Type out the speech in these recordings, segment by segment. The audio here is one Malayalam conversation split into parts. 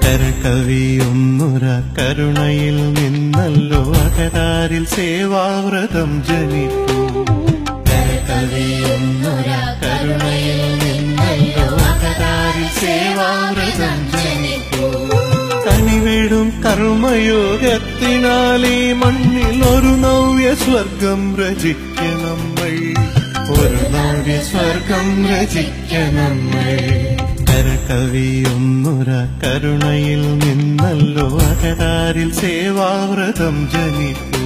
കരകവിയൊന്നുര കരുണയിൽ നിന്നല്ലോ അകരാരിൽ സേവാവ്രതം ജനിപ്പൂ കരകവിയൊന്നുര കരുണയിൽ നിന്നല്ലോ അകരാരിൽ സേവാവ്രതം ജനിപ്പൂ കനിവേടും കർമ്മയോഗത്തിനാൽ ഈ മണ്ണിൽ ഒരു നവ്യ സ്വർഗം രചിക്ക നമ്മൾ ഒരു നവ്യ സ്വർഗം രചിക്ക നമ്മൾ കരകവിയൊന്നുര കരുണയിൽ നിന്നല്ലോ അകരാരിൽ സേവാവ്രതം ജനിപ്പൂ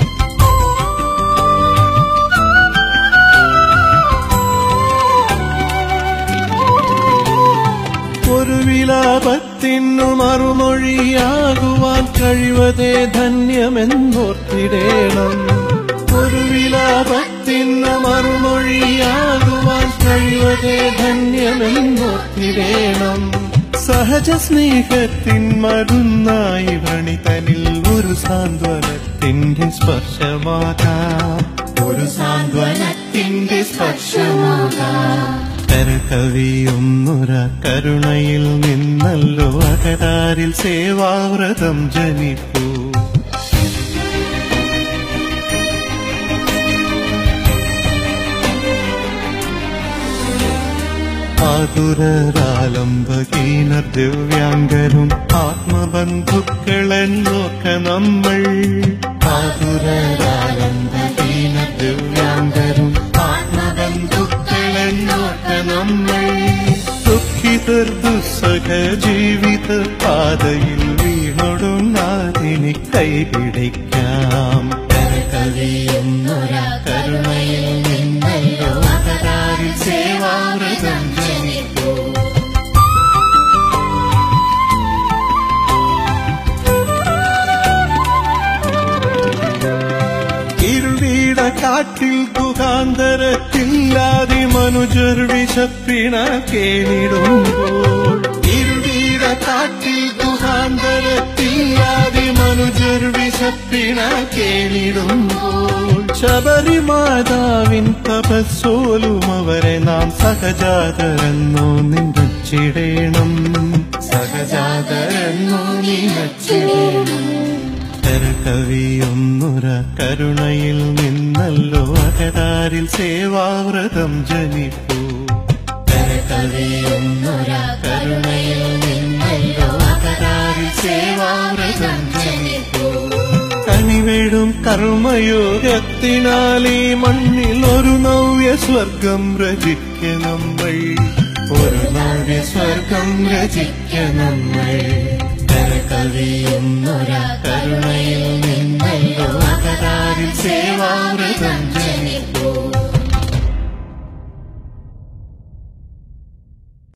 ഒരു വിലാപത്തിനു മറുമൊഴിയാകുവാൻ കഴിവതേ ധന്യമെന്നോർത്തിടേണം ഒരു വിലാപത്തിനു മറുമൊഴിയാകുവാൻ കഴിവതേ ധന്യമെന്നോർത്തിടേണം സഹജ സ്നേഹത്തിൻ മരുന്നായി വണിതനിൽ ഒരു സാന്ത്വനത്തിന്റെ സ്പർശമാകാം ഒരു സാന്ത്വനത്തിന്റെ സ്പർശമാകാം കരകവിയൊന്നുര കരുണയിൽ നിന്നല്ലോ അകരാരിൽ സേവാവ്രതം ജനിപ്പൂ ആതുരാലംബകീനർ ദിവ്യാംഗരും ആത്മബന്ധുക്കളെന്നോക്ക നമ്മൾ ആതുരാലംബകീനർ ദിവ്യാംഗരും ആത്മബന്ധുക്കളെന്നോക്ക നമ്മൾ ദുഃഖിതർ ദുസ്സഹ ജീവിത പാതയിൽ വീണൊടും നാദിനി കൈപിടിക്കാം കരകവിയൊന്നൊര കരുണയിൽ നിന്നല്ലോ അകരാരിൽ സേവാവ്രതം ജനിപ്പൂ ഇരുളീട കാട്ടിൽ ഗുഹാന്തരത്തില്ലാതി മനുജർ വിശപ്പിണ കേണിടുമ്പോൾ ഇരുളീട കാട്ടിൽ ഗുഹാന്തരത്തില്ലാതി മനുജർ വിശപ്പിണ കേണിടുമ്പോൾ ശബരിമാതാവിൻ തപസ്സോലും അവരെ നാം സഹജാതരെന്നോ നിന്നച്ചിടേണം സഹജാതരെന്നോ നിന്നച്ചിടേണം കരകവിയൊന്നുര കരുണയിൽ നിന്നല്ലോ അകരാരിൽ സേവാവ്രതം ജനിപ്പൂ കരകവിയൊന്നുര കരുണയിൽ നിന്നല്ലോ അകരാരിൽ സേവാവ്രതം ജനിപ്പൂ കനിവേടും കർമ്മയോഗത്തിനാൽ ഈ മണ്ണിൽ ഒരു നവ്യ സ്വർഗം രചിക്ക നമ്മൾ ഒരു നവ്യ സ്വർഗം രചിക്ക നമ്മൾ കരകവിയൊന്നുര കരുണയിൽ നിന്നല്ലോ അകരാരിൽ സേവാവ്രതം ജനിപ്പൂ